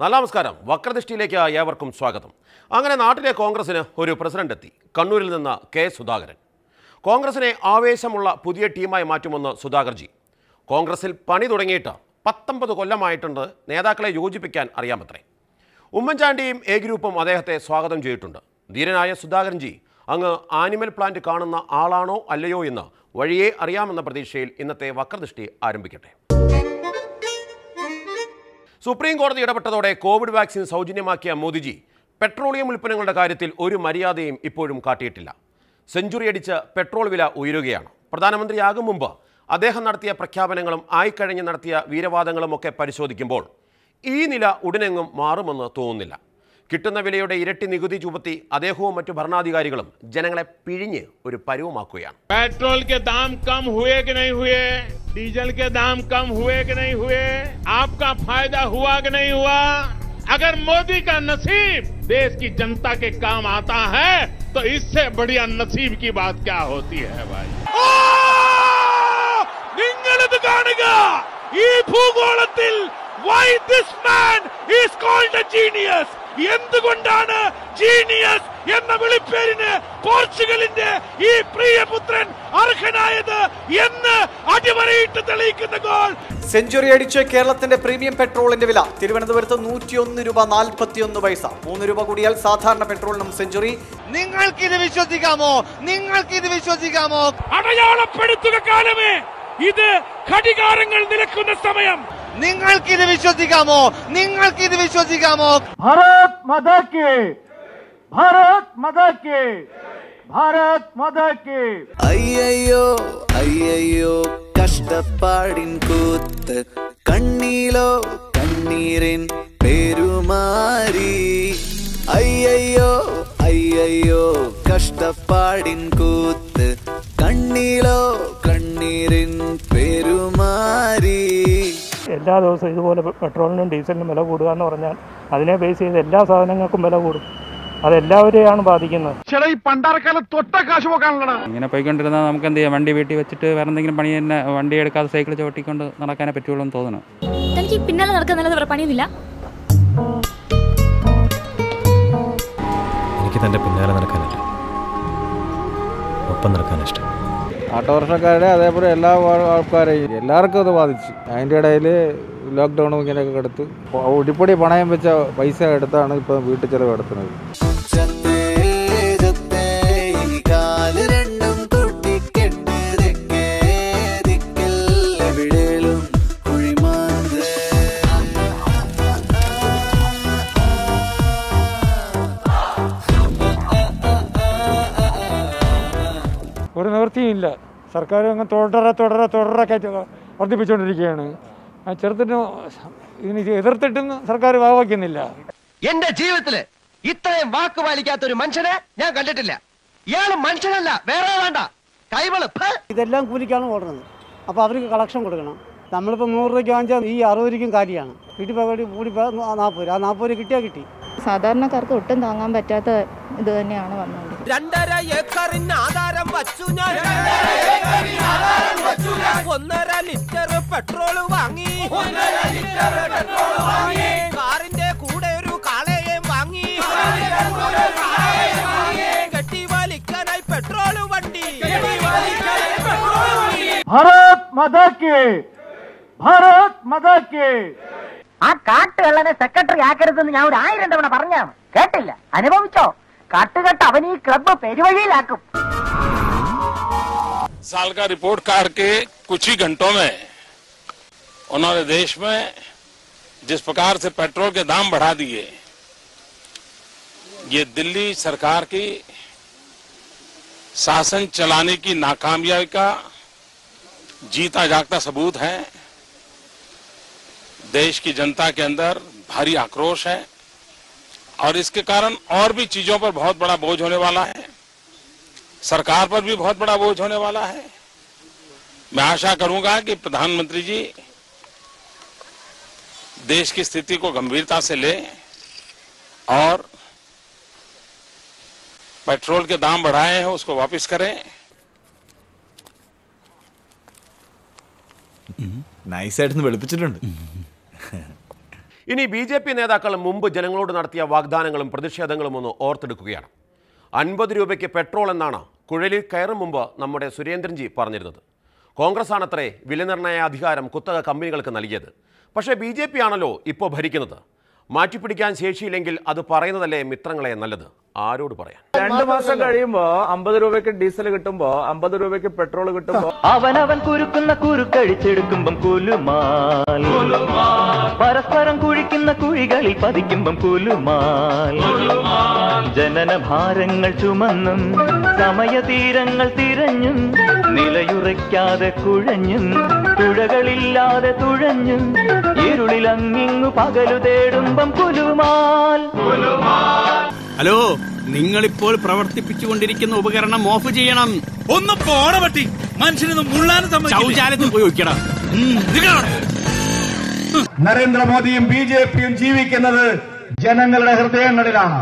നല്ല നമസ്കാരം വക്രദൃഷ്ടിയിലേക്ക് ഏവർക്കും സ്വാഗതം അങ്ങനെ നാട്ടിലെ കോൺഗ്രസിന് ഒരു പ്രസിഡന്റ് എത്തി കണ്ണൂരിൽ നിന്ന് കെ സുധാകരൻ കോൺഗ്രസിനെ ആവേശമുള്ള പുതിയ ടീമായി മാറ്റുമെന്ന് സുധാകർജി കോൺഗ്രസിൽ പണി തുടങ്ങിയിട്ട് പത്തൊമ്പത് കൊല്ലമായിട്ടുണ്ട് നേതാക്കളെ യോജിപ്പിക്കാൻ അറിയാമത്രേ ഉമ്മൻചാണ്ടിയും എ ഗ്രൂപ്പും അദ്ദേഹത്തെ സ്വാഗതം ചെയ്തിട്ടുണ്ട് ധീരനായ സുധാകരൻജി അങ്ങ് ആനിമൽ പ്ലാന്റ് കാണുന്ന ആളാണോ അല്ലയോ എന്ന് വഴിയേ അറിയാമെന്ന പ്രതീക്ഷയിൽ ഇന്നത്തെ വക്രദൃഷ്ടി ആരംഭിക്കട്ടെ സുപ്രീം കോടതി ഇടപെട്ടതോടെ കോവിഡ് വാക്സിൻ സൗജന്യമാക്കിയ മോദിജി പെട്രോളിയം ഉൽപ്പന്നങ്ങളുടെ കാര്യത്തിൽ ഒരു മര്യാദയും ഇപ്പോഴും കാട്ടിയിട്ടില്ല സെഞ്ചുറി അടിച്ച് പെട്രോൾ വില ഉയരുകയാണ് പ്രധാനമന്ത്രിയാകും മുമ്പ് അദ്ദേഹം നടത്തിയ പ്രഖ്യാപനങ്ങളും ആയിക്കഴിഞ്ഞ് നടത്തിയ വീരവാദങ്ങളും ഒക്കെ പരിശോധിക്കുമ്പോൾ ഈ നില ഉടനെങ്ങും മാറുമെന്ന് തോന്നുന്നില്ല കിട്ടുന്ന വിലയുടെ ഇരട്ടി നികുതി ചുമത്തി അദ്ദേഹവും മറ്റു ഭരണാധികാരികളും ജനങ്ങളെ പിഴിഞ്ഞ് ഒരു പരുവമാക്കുകയാണ് पेट्रोल के दाम कम हुए कि नहीं हुए डीजल के दाम कम हुए कि नहीं हुए आपका फायदा हुआ कि नहीं हुआ अगर मोदी का नसीब देश की जनता के काम आता है तो इससे बढ़िया नसीब की बात क्या होती है भाई നിങ്ങളിത് കാണുക ഈ ഭൂഗോളത്തിൽ why this man is called a genius എന്തുകൊണ്ടാണ് ജീനിയസ് എന്ന വിളിപ്പേരിന് പോർച്ചുഗലിന്റെ ഈ പ്രിയപുത്രൻ അർഹനായത് എന്ന് അടിവരയിട്ട് തെളിയിക്കുന്ന ഗോൾ സെഞ്ചുറി അടിച്ച് കേരളത്തിന്റെ പ്രീമിയം പെട്രോളിന്റെ വില തിരുവനന്തപുരത്ത് നൂറ്റിയൊന്ന് രൂപ നാൽപ്പത്തിയൊന്ന് പൈസ മൂന്ന് രൂപ കൂടിയാൽ സാധാരണ പെട്രോളിനും സെഞ്ചുറി നിങ്ങൾക്കിത് വിശ്വസിക്കാമോ നിങ്ങൾക്കിത് വിശ്വസിക്കാമോ അടയാളപ്പെടുത്തുക കാലമേ ഇത് ഘടികാരങ്ങൾ നിലക്കുന്ന സമയം നിങ്ങൾക്കിത് വിശ്വസിക്കാമോ നിങ്ങൾക്കിത് വിശ്വസിക്കാമോ भारत माता के भारत माता के भारत माता के അയ്യയ്യോ അയ്യയ്യോ കഷ്ടപ്പാടിൻ കൂത്ത് കണ്ണീലോ കണ്ണീരിൻ പെരുമാറി അയ്യയ്യോ അയ്യയ്യോ കഷ്ടപ്പാടിൻ കൂത്ത് കണ്ണീലോ കണ്ണീരിൻ പെരുമാറി എല്ലാ ദിവസവും ഇതുപോലെ പെട്രോളിനും ഡീസലിനും വില കൂടുക എന്ന് പറഞ്ഞാൽ അതിനെ ബേസ് ചെയ്ത് എല്ലാ സാധനങ്ങൾക്കും വില കൂടും അതെല്ലാവരെയാണ് ബാധിക്കുന്നത് ചേട്ടാ ഈ പണ്ടാരക്കാലം തൊട്ട കാശ് പോക്കാണല്ലോ ഇങ്ങനെ പോയിക്കൊണ്ടിരുന്നാൽ നമുക്ക് എന്ത് ചെയ്യാം വണ്ടി വീട്ടിൽ വെച്ചിട്ട് വേറെ എന്തെങ്കിലും പണി തന്നെ വണ്ടി എടുക്കാതെ സൈക്കിൾ ചവിട്ടിക്കൊണ്ട് നടക്കാനേ പറ്റുള്ളൂ എന്ന് തോന്നുന്നു തനിക്ക് ഈ പിന്നാലെ നടക്കുന്നല്ലാതെ വേറെ പണിയൊന്നുമില്ല എനിക്ക് തൻ്റെ പിന്നാലെ നടക്കാനല്ല ഒപ്പം നടക്കാൻ ഇഷ്ടം ഓട്ടോറിക്ഷക്കാരുടെ അതേപോലെ എല്ലാ ആ- ആൾക്കാരെയും എല്ലാവർക്കും അത് ബാധിച്ചു അതിൻ്റെ ഇടയിൽ ലോക്ക്ഡൗണും ഇങ്ങനെയൊക്കെ എടുത്ത് ഉടിപ്പൊടി പണയം വെച്ച പൈസ എടുത്താണ് ഇപ്പോൾ വീട്ടിൽ ചിലവ് നടത്തുന്നത് ചത്തേ ചത്തേ ഈ കാല് രണ്ടും കൂട്ടിക്കെട്ട് തെക്കേ ദിക്കിൽ എവിടേലും കുഴിമാന്ത് ഒരു നിവൃത്തിയില്ല സർക്കാർ അങ്ങ് തുടരെ തുടരെ തുടരെ കയറ്റി വർദ്ധിപ്പിച്ചുകൊണ്ടിരിക്കുകയാണ് ആ ചെറുത്തിട്ട് ഇതിന് എതിർത്തിട്ടും സർക്കാർ വാവാക്കുന്നില്ല എന്റെ ജീവിതത്തില് ഇത്രയും വാക്ക് പാലിക്കാത്ത ഒരു മനുഷ്യനെ ഞാൻ കണ്ടിട്ടില്ല ഇയാള് മനുഷ്യനല്ല വേറെ വേണ്ട കൈവള് ഇതെല്ലാം കൂലിക്കാണ് ഓടുന്നത് അപ്പോൾ അവർക്ക് കളക്ഷൻ കൊടുക്കണം നമ്മളിപ്പോൾ നൂറ് രൂപയ്ക്ക് വാങ്ങിച്ചാൽ ഈ അറുപത് രൂപയ്ക്കും കാര്യമാണ് വീട്ടിൽ പോയി കൂടി നാൽപ്പത് രൂപ ആ നാൽപ്പത് രൂപ കിട്ടിയാൽ കിട്ടി സാധാരണക്കാർക്ക് ഒട്ടും താങ്ങാൻ പറ്റാത്ത ഇത് തന്നെയാണ് വന്നത് രണ്ടര ഏക്കറിന് ആധാരം വച്ചു ഞാൻ ഒന്നര ലിറ്റർ പെട്രോൾ വാങ്ങി കാറിന്റെ കൂടെ ഒരു കാളയെയും വാങ്ങി കെട്ടി വലിക്കാനായി പെട്രോൾ വണ്ടി भारत माता के भारत माता के ആ കാട്ടുകള്ളനെ സെക്രട്ടറി ആക്കരുതെന്ന് ഞാൻ ഒരു ആയിരം തവണ പറഞ്ഞാണ് കേട്ടില്ല അനുഭവിച്ചോ കാട്ടുകെട്ട് അവൻ ഈ ക്ലബ്ബ് പെരുവഴിയിലാക്കും साल का रिपोर्ट कार्ड के कुछ ही घंटों में उन्होंने देश में जिस प्रकार से पेट्रोल के दाम बढ़ा दिए ये दिल्ली सरकार की शासन चलाने की नाकामयाबी का जीता जागता सबूत है देश की जनता के अंदर भारी आक्रोश है और इसके कारण और भी चीजों पर बहुत बड़ा बोझ होने वाला है सरकार पर भी बहुत बड़ा बोझ होने वाला है मैं आशा करूंगा कि प्रधानमंत्री जी देश की स्थिति को गंभीरता से ले और पेट्रोल के दाम बढ़ाए हैं उसको वापस करें നൈസായിട്ടൊന്ന് വെളുപ്പിച്ചിട്ടുണ്ട് ഇനി ബി ജെ പി നേതാക്കൾ മുമ്പ് ജനങ്ങളോട് നടത്തിയ വാഗ്ദാനങ്ങളും പ്രതിഷേധങ്ങളും ഒന്ന് ഓർത്തെടുക്കുകയാണ് അൻപത് രൂപയ്ക്ക് പെട്രോൾ എന്നാണ് കുഴലിൽ കയറും മുമ്പ് നമ്മുടെ സുരേന്ദ്രൻജി പറഞ്ഞിരുന്നത് കോൺഗ്രസ് ആണത്രേ വിലനിർണ്ണയ അധികാരം കുത്തക കമ്പനികൾക്ക് നൽകിയത് പക്ഷേ ബി ജെ പി ആണല്ലോ ഇപ്പോൾ ഭരിക്കുന്നത് മാറ്റിപ്പിടിക്കാൻ ശേഷിയില്ലെങ്കിൽ അത് പറയുന്നതല്ലേ മിത്രങ്ങളെ നല്ലത് ആരോട് പറയാൻ രണ്ടു മാസം കഴിയുമ്പോ അമ്പത് രൂപയ്ക്ക് ഡീസൽ കിട്ടുമ്പോ അമ്പത് രൂപയ്ക്ക് പെട്രോൾ കിട്ടുമ്പോ അവനവൻ കുരുക്കുന്ന കുരുക്കഴിച്ചെടുക്കുമ്പം കുലുമാൽ പരസ്പരം കുഴിക്കുന്ന കുഴികളിൽ പതിക്കുമ്പം കുലുമാൽ ജനന ഭാരങ്ങൾ ചുമന്നും സമയതീരങ്ങൾ തിരഞ്ഞും നിലയുറയ്ക്കാതെ കുഴഞ്ഞും തുഴകളില്ലാതെ തുഴഞ്ഞും ഇരുളിൽ അങ്ങിങ്ങു പകലു തേടുമ്പം കുലുമാൽ ഹലോ നിങ്ങളിപ്പോൾ പ്രവർത്തിപ്പിച്ചുകൊണ്ടിരിക്കുന്ന ഉപകരണം ഓഫ് ചെയ്യണം ഒന്ന് പോണ പറ്റി മനുഷ്യനൊന്നും മുള്ളാനും ശൗചാലയത്തിൽ പോയി വയ്ക്കണം നരേന്ദ്രമോദിയും ബി ജെ പിയും ജീവിക്കുന്നത് ജനങ്ങളുടെ ഹൃദയങ്ങളിലാണ്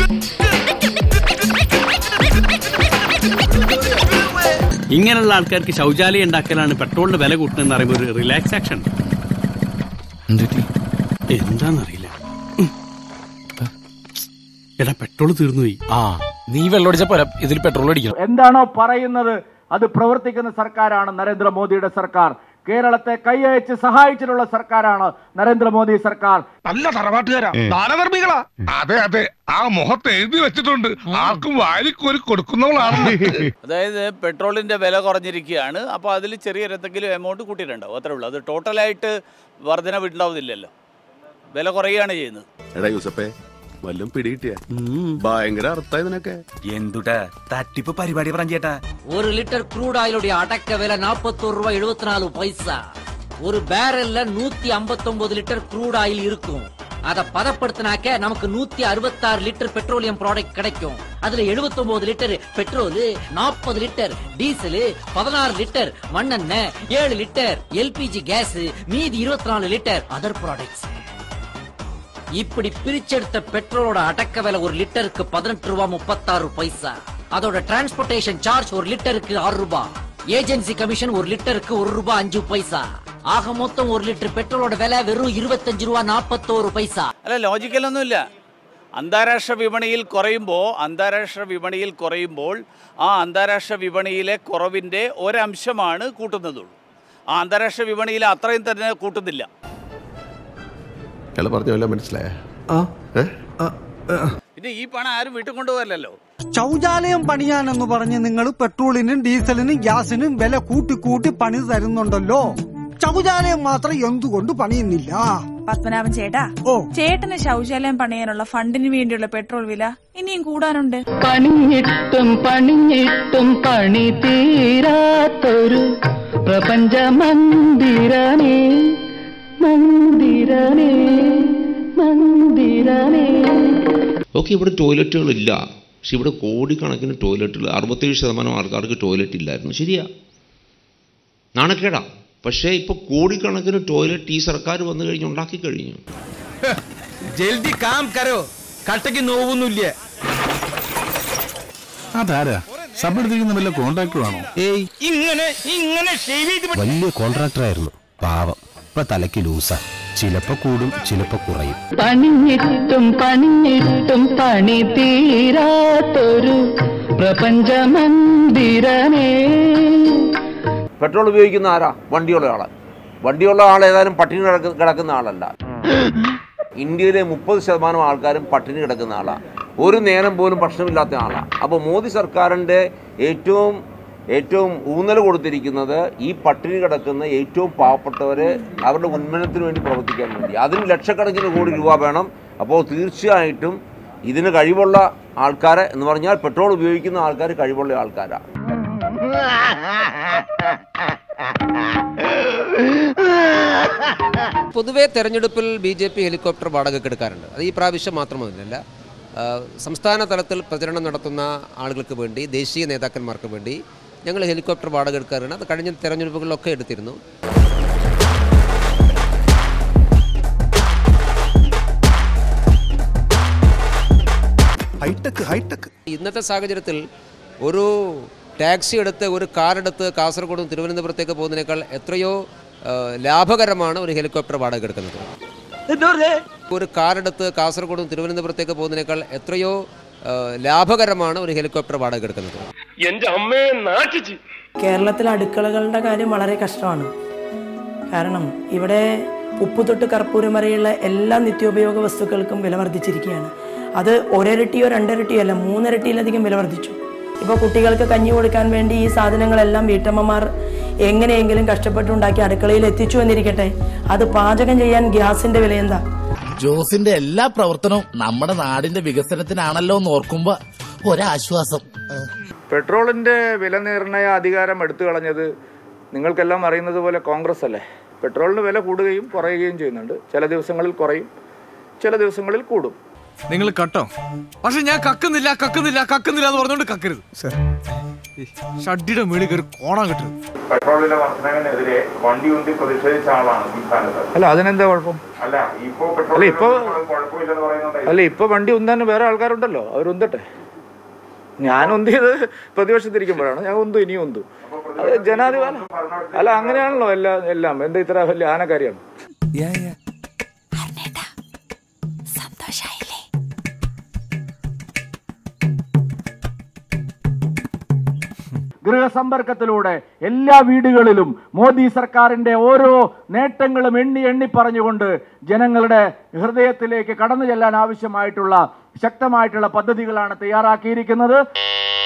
ഇങ്ങനെയുള്ള ആൾക്കാർക്ക് ശൗചാലയം ഉണ്ടാക്കലാണ് പെട്രോളിന് വില കൂട്ടുന്നതെന്ന് പറയുമ്പോൾ ഒരു റിലാക്സ് ആക്ഷൻ എന്താന്നറിയില്ല ഉം. എടാ പെട്രോൾ തീർന്നുപോയി ആ നീ വെള്ളമടിച്ച പോരാ ഇതിൽ പെട്രോൾ അടിക്കണം എന്താണോ പറയുന്നത് അത് പ്രവർത്തിക്കുന്ന സർക്കാരാണ് നരേന്ദ്രമോദിയുടെ സർക്കാർ കേരളത്തെ കൈയയച്ച് സഹായിച്ചിട്ടുള്ള സർക്കാരാണ് നരേന്ദ്രമോദി സർക്കാർ നല്ല തറവാട്ടുകാരാ ദാനധർമ്മികളാ അതെ അതെ ആ മുഖത്ത് എഴുതി വെച്ചിട്ടുണ്ട് ആർക്കും വാരിക്കോരി കൊടുക്കുന്നവളാണ് അതായത് പെട്രോളിന്റെ വില കുറഞ്ഞിരിക്കുകയാണ് അപ്പോൾ അതിൽ ചെറിയൊരു എന്തെങ്കിലും എമൗണ്ട് കൂട്ടിയിട്ടുണ്ടാവും അത്രേ ഉള്ളൂ അത് ടോട്ടലായിട്ട് വർധന ഉണ്ടാവുന്നില്ലല്ലോ വില കുറയുകയാണ് ചെയ്യുന്നത് എടാ യൂസപ്പേ വല്ലതും പിടികിട്ടിയ ഭയങ്കര അർത്ഥമായി നിനക്ക് എന്തുട്ടാ തട്ടിപ്പ് പരിപാടി പറഞ്ഞേട്ടാ ஒரு லிட்டர் க்ரூட் ஆயிலுடைய அடக்க விலை நாற்பத்தோரு ரூபாய் எழுபத்தி நாலு பைசா ஒரு பேரல்ல நூத்தி ஐம்பத்தொன்பது லிட்டர் க்ரூட் ஆயில் இருக்கும் அத பதப்படுத்தினாக்க நமக்கு நூத்தி அறுபத்தாறு லிட்டர் பெட்ரோலியம் ப்ராடக்ட் கிடைக்கும் அதுல 79 லிட்டர் பெட்ரோல் நாற்பது லிட்டர் டீசல் பதினாறு லிட்டர் மண்ணெண்ணெய் ஏழு லிட்டர் எல்பிஜி கேஸ் மீதி இருபத்தி நாலு லிட்டர் அதர் ப்ராடக்ட்ஸ் இப்படி பிரிச்செடுத்த பெட்ரோலோட அடக்க விலை ஒரு லிட்டருக்கு பதினெட்டு ரூபாய் முப்பத்தாறு பைசா அதோட டிரான்ஸ்போர்டேஷன் சார்ஜ் ஒரு லிட்டருக்கு ஆறு ரூபாய் ஏஜென்சி கமிஷன் ஒரு லிட்டருக்கு ஒரு ரூபாய் அஞ்சு பைசா ஆக மொத்தம் ஒரு லிட்டர் பெட்ரோலோட விலை வெறும் இருபத்தஞ்சு ரூபாய் நாற்பத்தோரு பைசா അല്ല ലോജിക്കലൊന്നുമില്ല അന്താരാഷ്ട്ര വിപണിയിൽ കുറയുമ്പോൾ അന്താരാഷ്ട്ര വിപണിയിൽ കുറയുമ്പോൾ ആ അന്താരാഷ്ട്ര വിപണിയിലെ കുറവിൻ്റെ ഒരംശമാണ് കൂട്ടുന്നതുള്ളൂ ആ അന്താരാഷ്ട്ര വിപണിയിൽ അത്രയും തന്നെ കൂട്ടുന്നില്ല ഇയാള് പറഞ്ഞ വല്ല മനസ്സിലായ പിന്നെ ഈ പണം ആരും വീട്ടിൽ കൊണ്ടുപോകല്ലോ ശൗചാലയം പണിയാനെന്ന് പറഞ്ഞ് നിങ്ങൾ പെട്രോളിനും ഡീസലിനും ഗ്യാസിനും വില കൂട്ടി കൂട്ടി പണി തരുന്നുണ്ടല്ലോ ശൗചാലയം മാത്രം എന്തുകൊണ്ട് പണിയുന്നില്ല പത്മനാഭൻ ചേട്ടാ ഓ ചേട്ടന് ശൗചാലയം പണിയാനുള്ള ഫണ്ടിന് വേണ്ടിയുള്ള പെട്രോൾ വില ഇനിയും കൂടാനുണ്ട് പണിഞ്ഞിട്ടും പണിഞ്ഞിട്ടും പണി തീരാത്തൊരു പ്രപഞ്ച മന്ദിരമേ മന്ദിരമേ മന്ദിരമേ ഓക്കെ ഇവിടെ ടോയ്ലറ്റുകളില്ല പക്ഷെ ഇവിടെ കോടിക്കണക്കിന് ടോയ്ലറ്റുകൾ അറുപത്തേഴ് ശതമാനം ആൾക്കാർക്ക് ടോയ്ലറ്റ് ഇല്ലായിരുന്നു ശരിയാ നാണക്കേടാ പക്ഷേ ഇപ്പോൾ കോടിക്കണക്കിന് ടോയ്ലറ്റ് ഈ സർക്കാർ വന്നു കഴിഞ്ഞ് ഉണ്ടാക്കി കഴിഞ്ഞു ജൽദി കാം കരോ കട്ടയ്ക്ക് നോവൊന്നുമില്ല അതാരാ സബ് വല്ല കോൺട്രാക്ടർ ആണോ ഏയ് ഇങ്ങനെ ഇങ്ങനെ ഷേവ് ചെയ്ത് പോ- വലിയ കോൺട്രാക്ടർ ആയിരുന്നു പാവം ഇപ്പൊ തലയ്ക്ക് ലൂസാ ചിലപ്പോ കൂടും ചിലപ്പോ കുറയും പണിഞ്ഞിട്ടും പണിഞ്ഞിട്ടും പണി തീരാത്തൊരു പ്രപഞ്ച മന്ദിരമേ പെട്രോൾ ഉപയോഗിക്കുന്ന ആരാ വണ്ടിയുള്ള ആള് വണ്ടിയുള്ള ആൾ ഏതായാലും പട്ടിണി കിടക്ക- കിടക്കുന്ന ആളല്ല ഇന്ത്യയിലെ മുപ്പത് ശതമാനം ആൾക്കാരും പട്ടിണി കിടക്കുന്ന ആളാണ് ഒരു നേരം പോലും ഭക്ഷണമില്ലാത്ത ആളാണ് അപ്പോൾ മോദി സർക്കാരിൻ്റെ ഏറ്റവും ഏറ്റവും ഊന്നൽ കൊടുത്തിരിക്കുന്നത് ഈ പട്ടിണി കിടക്കുന്ന ഏറ്റവും പാവപ്പെട്ടവരെ അവരുടെ ഉന്മനത്തിന് വേണ്ടി പ്രവർത്തിക്കാൻ വേണ്ടി അതിന് ലക്ഷക്കണക്കിന് കോടി രൂപ വേണം അപ്പോൾ തീർച്ചയായിട്ടും ഇതിന് കഴിവുള്ള ആൾക്കാരെ എന്ന് പറഞ്ഞാൽ പെട്രോൾ ഉപയോഗിക്കുന്ന ആൾക്കാർ കഴിവുള്ള ആൾക്കാരാണ് പൊതുവേ തെരഞ്ഞെടുപ്പിൽ ബി ജെ പി ഹെലികോപ്റ്റർ വാടകയ്ക്ക് എടുക്കാറുണ്ട് അത് ഈ പ്രാവശ്യം മാത്രമൊന്നുമില്ല ആ, സംസ്ഥാന തലത്തിൽ പ്രചരണം നടത്തുന്ന ആളുകൾക്ക് വേണ്ടി ദേശീയ നേതാക്കന്മാർക്ക് വേണ്ടി ഞങ്ങൾ ഹെലികോപ്റ്റർ വാടക എടുക്കാറുണ്ട് അത് കഴിഞ്ഞ തെരഞ്ഞെടുപ്പുകളിലൊക്കെ എടുത്തിരുന്നു ഹൈടെക് ഹൈടെക് ഇന്നത്തെ സാഹചര്യത്തിൽ ഒരു ടാക്സി എടുത്ത് ഒരു കാർ എടുത്ത് കാസർഗോഡും തിരുവനന്തപുരത്തേക്ക് പോകുന്നതിനേക്കാൾ എത്രയോ ആ, ലാഭകരമാണ് ഒരു ഹെലികോപ്റ്റർ വാടക എടുക്കുന്നത് ഒരു കാറെടുത്ത് കാസർഗോഡും തിരുവനന്തപുരത്തേക്ക് പോകുന്നതിനേക്കാൾ എത്രയോ ആ, ലാഭകരമാണ് ഒരു ഹെലികോപ്റ്റർ വാടക എടുക്കുന്നത് എന്റെ അമ്മയെ നാട്ടിച്ച് കേരളത്തിലെ അടുക്കളകളുടെ കാര്യം വളരെ കഷ്ടമാണ് കാരണം ഇവിടെ ഉപ്പ് തൊട്ട് കർപ്പൂരം വരെയുള്ള എല്ലാ നിത്യോപയോഗ വസ്തുക്കൾക്കും വില വർദ്ധിച്ചിരിക്കുകയാണ് അത് ഒരരട്ടിയോ രണ്ടരട്ടിയോ അല്ല മൂന്നരട്ടിയിലധികം വില വർദ്ധിച്ചു ഇപ്പോൾ കുട്ടികൾക്ക് കഞ്ഞി കൊടുക്കാൻ വേണ്ടി ഈ സാധനങ്ങളെല്ലാം വീട്ടമ്മമാർ എങ്ങനെയെങ്കിലും കഷ്ടപ്പെട്ടുണ്ടാക്കി അടുക്കളയിൽ എത്തിച്ചു എന്നിരിക്കട്ടെ അത് പാചകം ചെയ്യാൻ ഗ്യാസിന്റെ വില എന്താ ജോസിന്റെ എല്ലാ പ്രവർത്തനവും നമ്മുടെ നാടിന്റെ വികസനത്തിനാണല്ലോ എന്ന് ഓർക്കുമ്പോ ഒരാശ്വാസം പെട്രോളിന്റെ വില നിർണയ അധികാരം എടുത്തു കളഞ്ഞത് നിങ്ങൾക്കെല്ലാം അറിയുന്നത് പോലെ കോൺഗ്രസ് അല്ലേ പെട്രോളിന് വില കൂടുകയും കുറയുകയും ചെയ്യുന്നുണ്ട് ചില ദിവസങ്ങളിൽ കുറയും ചില ദിവസങ്ങളിൽ കൂടും നിങ്ങൾ കട്ടോ പക്ഷെ ഞാൻ കക്കുന്നില്ല കക്കുന്നില്ല കക്കുന്നില്ല എന്ന് പറഞ്ഞോണ്ട് കക്കരുത് ഷഡ്ഡിയുടെ മേളിൽ കയറി കോണാൻ കിട്ടരുത് പെട്രോളിന്റെ വർധനവിനെതിരെ വണ്ടി ഉന്തി പ്രതിഷേധിച്ച ആളാണ് സംസ്ഥാനത്ത് അല്ല അതിനെന്താ കുഴപ്പം അല്ല ഇപ്പോ അല്ല പെട്രോൾ ഇപ്പൊ കുഴപ്പമില്ലെന്ന് പറയുന്നുണ്ട് അല്ല ഇപ്പൊ വണ്ടി ഉന്താൻ വേറെ ആൾക്കാരുണ്ടല്ലോ അവരുന്തട്ടെ ഞാൻ ഉന്തിയത് പ്രതിപക്ഷത്തിരിക്കുമ്പോഴാണ് ഞാൻ ഉന്തു ഇനിയും ഉന്തു അത് ജനാധിപത്യം അല്ല അങ്ങനെയാണല്ലോ എല്ലാം എല്ലാം എന്താ ഇത്ര വലിയ ആനക്കാരിയാണ് ഗൃഹസമ്പർക്കത്തിലൂടെ എല്ലാ വീടുകളിലും മോദി സർക്കാരിന്റെ ഓരോ നേട്ടങ്ങളും എണ്ണി എണ്ണി പറഞ്ഞുകൊണ്ട് ജനങ്ങളുടെ ഹൃദയത്തിലേക്ക് കടന്നു ചെല്ലാൻ ആവശ്യമായിട്ടുള്ള ശക്തമായിട്ടുള്ള പദ്ധതികളാണ് തയ്യാറാക്കിയിരിക്കുന്നത്